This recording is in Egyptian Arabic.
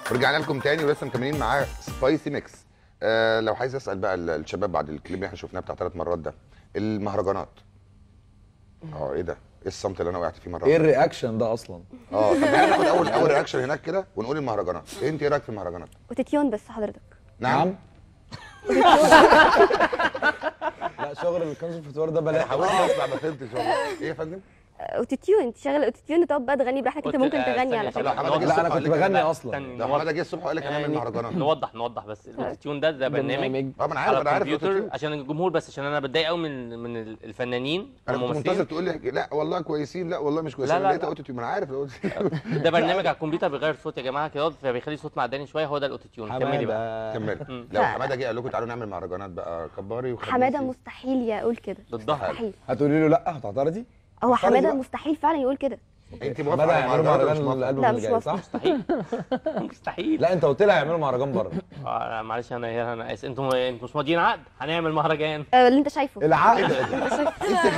ورجعنا لكم تاني ولسه مكملين معاه سبايسي ميكس آه لو عايز اسال بقى ال- الشباب بعد الكليب اللي احنا شفناه بتاع ثلاث مرات ده المهرجانات اه ايه ده؟ ايه الصمت اللي انا وقعت فيه مره ايه واحدة؟ الرياكشن ده اصلا اه طب تعالى ناخد اول اول رياكشن هناك كده ونقول المهرجانات انت ايه رايك في المهرجانات؟ وتتيون بس حضرتك نعم لا شغل الكونسرفتوار ده بلاش حاولت اسمع ما فهمتش والله ايه يا فندم؟ اوتوتيون تشغل اوتوتيون تقعد بقى تغني براحتك انت قلت- ممكن آه، تغني ثانية، على ثانية. فكره لا حماده جه لا انا الصبح كنت قال لك بغني لا. اصلا استنى ده حماده جه الصبح وقال لك هنعمل يعني مهرجانات نوضح نوضح بس الاوتوتيون ده ده برنامج اه ما انا عارف على انا عارف الكمبيوتر الأوتوتيون. عشان الجمهور بس عشان انا بتضايق قوي من من الفنانين انا كنت منتظر والممثلين تقول لي لا والله كويسين لا والله مش كويسين لا، لا، لقيت لا. اوتوتيون ما انا عارف الأوتوتيون. ده برنامج على الكمبيوتر بيغير صوت يا جماعه كده فبيخلي صوت معدني شويه هو ده الاوتوتيون كملي بقى حماده كمل مم. لو ف- حماده جه قال لكم تعالوا نعمل مهرجانات بقى كباري وخليكي. حماده مستحيل يقول كده بالظهر مستحيل هتقولي له لا هتعترضي هو اختاري حماده بقى. مستحيل فعلا يقول كده انت موافقه حماده على هيعملوا المهرجانات ولا مش مهرجان موافقه؟ الالبوم لا، اللي مش جاي موافقة. صح؟ مستحيل مستحيل لا انت قلت لي هيعملوا مهرجان بره آه، معلش انا انا اسف انتوا انتوا مش ماضيين عقد هنعمل مهرجان آه، اللي انت شايفه العقد اللي انت شايفه